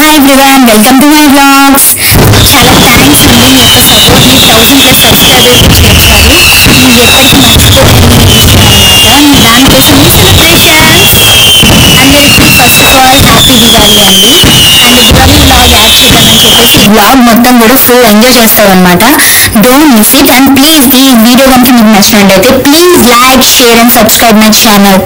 Everyone welcome to my blogs చాలా thanks అండి మీ యొక్క సపోర్ట్ ని థౌసండ్ ప్లస్ సబ్స్క్రైబర్స్ చేర్చారు మీరు ఎప్పటికీ మర్చిపోలేని వీడియోస్ అనమాట దానికోసం మీ సెలబ్రేషన్స్ అందరికీ first of all happy Diwali అండి అండ్ దివాళీ బ్లాగ్ యాడ్ చేద్దామని చెప్పేసి ఈ బ్లాగ్ మొత్తం కూడా ఫుల్ ఎంజాయ్ చేస్తారనమాట don't miss it and please ఈ వీడియో కనుక మీకు నచ్చినట్లయితే please like share and subscribe my channel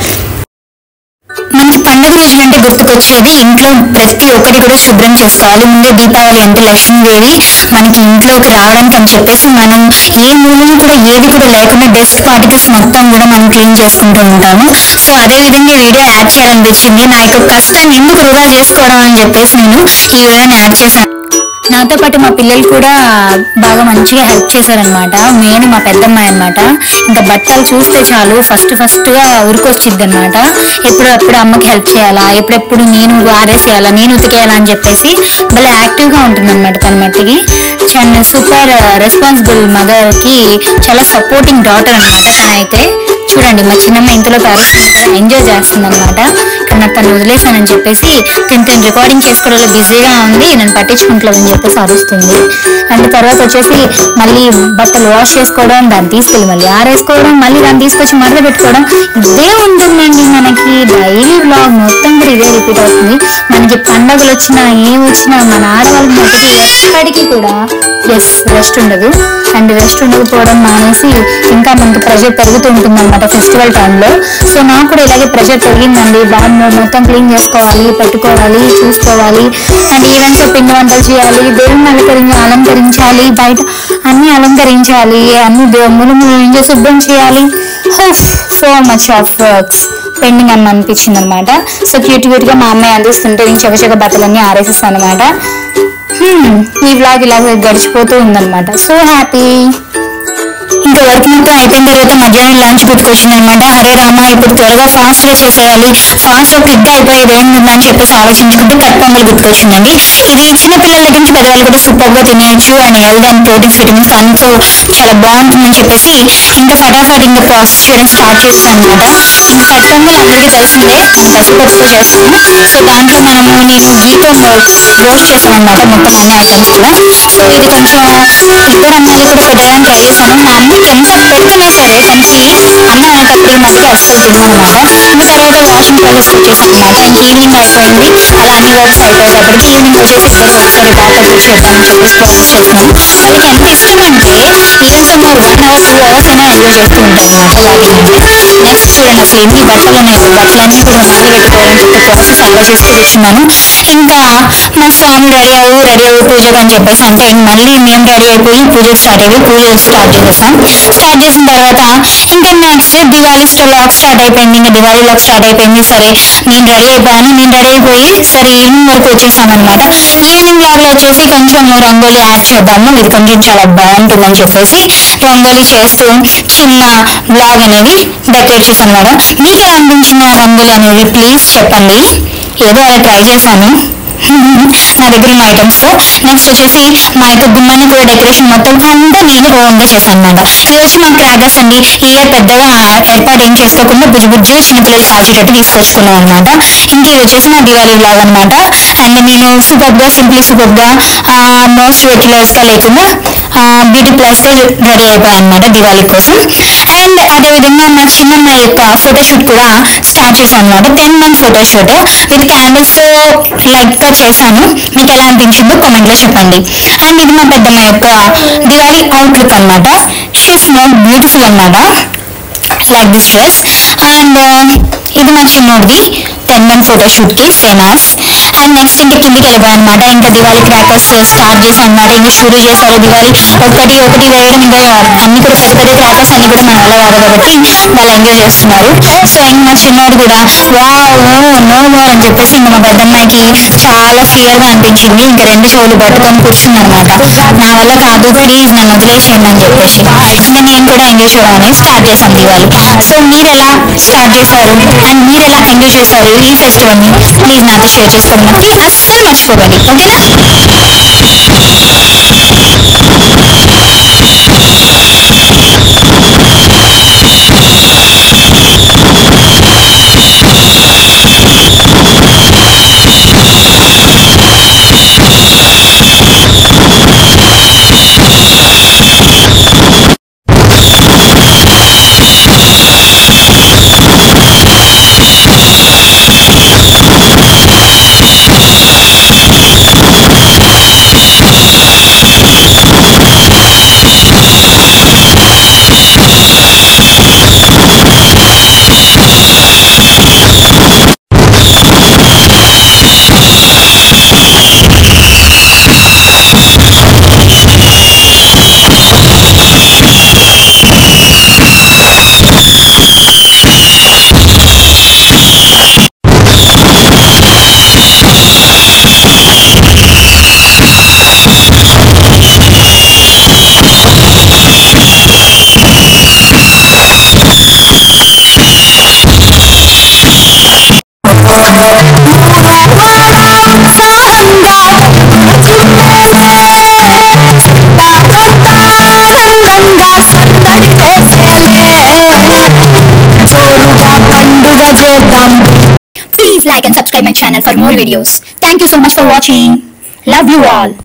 మనకి పండుగ రోజు అంటే గుర్తుకొచ్చేది ఇంట్లో ప్రతి ఒక్కటి కూడా శుభ్రం చేసుకోవాలి ముందే దీపావళి అంటే లక్ష్మీదేవి మనకి ఇంట్లోకి రావడానికి అని చెప్పేసి మనం ఏ మూలను కూడా ఏది కూడా లేకుండా డస్ట్ పార్టికల్స్ మొత్తం కూడా మనం క్లీన్ చేసుకుంటూ ఉంటాము సో అదే విధంగా ఈ వీడియో యాడ్ చేయాలనిపించింది నా యొక్క కష్టాన్ని ఎందుకు వృధా చేసుకోవడం అని చెప్పేసి నేను ఈ వీడియోని యాడ్ చేశాను నాతో పాటు మా పిల్లలు కూడా బాగా మంచిగా హెల్ప్ చేశారనమాట మెయిన్ మా పెద్దమ్మాయి అనమాట ఇంకా బట్టలు చూస్తే చాలు ఫస్ట్ ఫస్ట్ గా ఉరికొచ్చిద్ది అనమాట ఎప్పుడప్పుడు అమ్మకి హెల్ప్ చేయాలా ఎప్పుడెప్పుడు నేను ఆరేసేయాలా నేను ఉతికేయాలా అని చెప్పేసి భలే యాక్టివ్ గా ఉంటుంది అనమాట తన మట్టికి చాలా సూపర్ రెస్పాన్సిబుల్ మదర్ కి చాలా సపోర్టింగ్ డాటర్ అనమాట తనైతే చూడండి మా చిన్నమ్మ ఇంతలో పారేసుకుంటారు ఎంజాయ్ చేస్తుంది అనమాట కానీ నాకు తను వదిలేసానని చెప్పేసి తిని తిని రికార్డింగ్ చేసుకోవడంలో బిజీగా ఉంది నన్ను పట్టించుకుంటలేదని చెప్పేసి అరుస్తుంది అండ్ తర్వాత వచ్చేసి మళ్ళీ బట్టలు వాష్ చేసుకోవడం దాన్ని తీసుకెళ్ళి మళ్ళీ ఆరేసుకోవడం మళ్ళీ దాన్ని తీసుకొచ్చి మడత పెట్టుకోవడం ఇదే ఉంటుందండి మనకి డైలీ బ్లాగ్ మొత్తం కూడా ఇదే రిపీట్ అవుతుంది మనకి పండగలు వచ్చినా ఏం వచ్చినా మన ఆడవాళ్ళకి మటుకు ఎక్కడికి కూడా ఎస్ రెస్ట్ ఉండదు అండ్ రెస్ట్ ఉండకపోవడం మానేసి ఇంకా మనకి ప్రెషర్ పెరుగుతూ ఉంటుంది అనమాట ఫెస్టివల్ టైంలో సో నాకు కూడా ఇలాగే ప్రెషర్ పెరిగిందండి బాగా మొత్తం క్లీన్ చేసుకోవాలి పెట్టుకోవాలి చూసుకోవాలి అండ్ ఈవెంట్స్ పిండి వంటలు చేయాలి దేవుని అలంకరించి అలంకరించాలి బయట అన్ని అలంకరించాలి అన్ని మూల మూల నుంచి శుభ్రం చేయాలి so much of works pending అని అనిపించింది అనమాట సో క్యూట్ క్యూట్ గా మా అమ్మాయి అందిస్తుంటే నేను చకచక బట్టలన్నీ ఆరేసిస్తాను అనమాట ఈ వ్లాగ్ ఇలా గడిచిపోతూ ఉందన్నమాట సో హ్యాపీ ఇంకా వర్క్ మొత్తం అయిపోయిన తర్వాత మధ్యాహ్నం లంచ్ గుర్తుకొచ్చింది అనమాట అరే రామా ఇప్పుడు త్వరగా ఫాస్ట్ గా చేసేయాలి ఫాస్ట్ గా క్విక్ గా అయిపోయేది ఏంటని చెప్పేసి ఆలోచించుకుంటూ కట్ పొంగల్ గుర్తుకొచ్చిందండి ఇది చిన్న పిల్లల దగ్గర నుంచి పెద్దవాళ్ళు కూడా సూపర్ గా తినేయచ్చు and health and proteins vitamins అంతా చాలా బాగుంటుందని చెప్పేసి ఇంకా ఫటాఫట్ ఇంకా ప్రాసెస్ చేయడం స్టార్ట్ చేస్తాను అనమాట ఇంకా కట్ పొంగల్ అందరికీ తెలిసిందే పెసరపప్పుతో చేస్తాము సో దాంట్లో మనము నేను గీతో రోస్ట్ చేస్తాను అనమాట మొత్తం అన్ని ఐటమ్స్ కూడా సో ఇది కొంచెం ఇద్దరు అమ్మాయిలు కూడా పెట్టడానికి ట్రై చేశాను మా అమ్మకి ఎంత పెట్టినా సరే తనకి అన్నం అనేటప్పుడు మట్టి అస్సలు తినమన్నమాట ఇంకా తర్వాత వాషింగ్ ప్రాసెస్ వచ్చేసాను అనమాట ఇంక ఈవినింగ్ అయిపోయింది అలా అన్ని వర్క్స్ అయిపోయేటప్పటికి ఈవినింగ్ వచ్చేసి ప్లస్ ఒకసారి బాగా చేద్దామని చెప్పేసి ప్రాసెస్ చేస్తున్నాను వాళ్ళకి ఎంత ఇష్టం అంటే ఈవెన్ తో వన్ అవర్ టూ అవర్స్ అయినా ఎంజాయ్ చేస్తూ ఉంటాను అనమాట వాటిని నెక్స్ట్ చూడండి అసలు ఎన్ని బట్టలు ఉన్నాయో బట్టలన్నీ కూడా మళ్ళీ పెట్టుకోవాలని చెప్పి ప్రాసెస్ అలా చేస్తూ కూర్చున్నాను ఇంకా మా స్వామి రెడీ అవ్వు రెడీ అవ్వు పూజకు అని చెప్పేసి అంటే మళ్ళీ మేము రెడీ అయిపోయి పూజకు స్టార్ట్ అయిపోయి పూజలు స్టార్ట్ చేసేసాం స్టార్ట్ చేసిన తర్వాత ఇంకా నెక్స్ట్ దివాళీ లాక్ స్టార్ట్ అయిపోయింది ఇంకా దివాళీ లాక్ స్టార్ట్ అయిపోయింది సరే నేను రెడీ అయిపోయాను నేను రెడీ అయిపోయి సరే ఈవినింగ్ వరకు వచ్చేసాను అనమాట ఈవినింగ్ లాగ్ లో వచ్చేసి కొంచెం రంగోలీ యాడ్ చేద్దాము ఇది కొంచెం చాలా బాగుంటుందని చెప్పేసి రంగోలీ చేస్తూ చిన్న బ్లాగ్ అనేది డెకరేట్ చేశాను మేడం మీకు ఎలా అనిపించింది ఆ రంగోలీ అనేది ప్లీజ్ చెప్పండి ఏదో అలా ట్రై చేశాను నా దగ్గర ఉన్న ఐటమ్స్ తో నెక్స్ట్ వచ్చేసి మా యొక్క గుమ్మాన్ని కూడా డెకరేషన్ మొత్తం అంతా నేను ఓన్ గా చేశాను అనమాట ఇది వచ్చి మన క్రాకర్స్ అండి ఇవే పెద్దగా ఏర్పాటు ఏం చేసుకోకుండా బుజ్జి బుజ్జిగా చిన్నపిల్లలు కాల్చేటట్టు తీసుకొచ్చుకున్నాం అనమాట ఇంకా ఇది వచ్చేసి నా దివాళీ లాగ్ అనమాట అండ్ నేను సూపర్ గా సింప్లీ సూపర్ గా మోస్ట్ రెగ్యులర్స్ గా లేకుండా బ్యూటీ ప్లస్ గా రెడీ అయిపోయాను అనమాట దివాళీ కోసం అండ్ అదే విధంగా మా చిన్నమ్మాయి యొక్క ఫోటోషూట్ కూడా స్టార్ట్ చేశాను అనమాట ten month photoshoot with candles తో లైట్ గా చేశాను మీకు ఎలా అనిపించిందో కామెంట్ లో చెప్పండి అండ్ ఇది మా పెద్దమ్మాయి యొక్క దివాళీ అవుట్లుక్ అనమాట షీస్ మోర్ బ్యూటిఫుల్ అనమాట లైక్ దిస్ డ్రెస్ అండ్ ఇది మా చిన్నోడిది టెన్ మంత్ ఫోటోషూట్ కి సేమ్ యాజ్ అండ్ నెక్స్ట్ ఇంకా కిందికి వెళ్ళిపోయాను అనమాట ఇంకా దివాళీ క్రాకర్స్ స్టార్ట్ చేశాను అనమాట ఇంకా షురూ చేశారు దివాళీ ఒకటి ఒకటి వేయడం ఇంకా అన్ని కూడా పెద్ద పెద్ద క్రాకర్స్ అన్ని కూడా మా వాళ్ళ వారు కాబట్టి వాళ్ళు ఎంజాయ్ చేస్తున్నారు సో ఇంక మా చిన్నోడు కూడా వా నో నో అని చెప్పేసి ఇంకా మా పెద్దమ్మాయికి చాలా ఫియర్ గా అనిపించింది ఇంకా రెండు చెవులు పట్టుకొని కూర్చుంది అనమాట నా వల్ల కాదు ప్లీజ్ నన్ను వదిలేసేయండి అని చెప్పేసి ఇంకా నేను కూడా ఎంజాయ్ చేయడం అనేది స్టార్ట్ చేశాను దివాళీ సో మీరు ఎలా స్టార్ట్ చేశారు అండ్ మీరు ఎలా ఎంజాయ్ చేశారు ఈ ఫెస్టివల్ ని ప్లీజ్ నాతో షేర్ చేసుకోవడం మాత్రం అస్సలు మర్చిపోకండి ఓకేనా like and subscribe my channel for more videos. Thank you so much for watching. Love you all.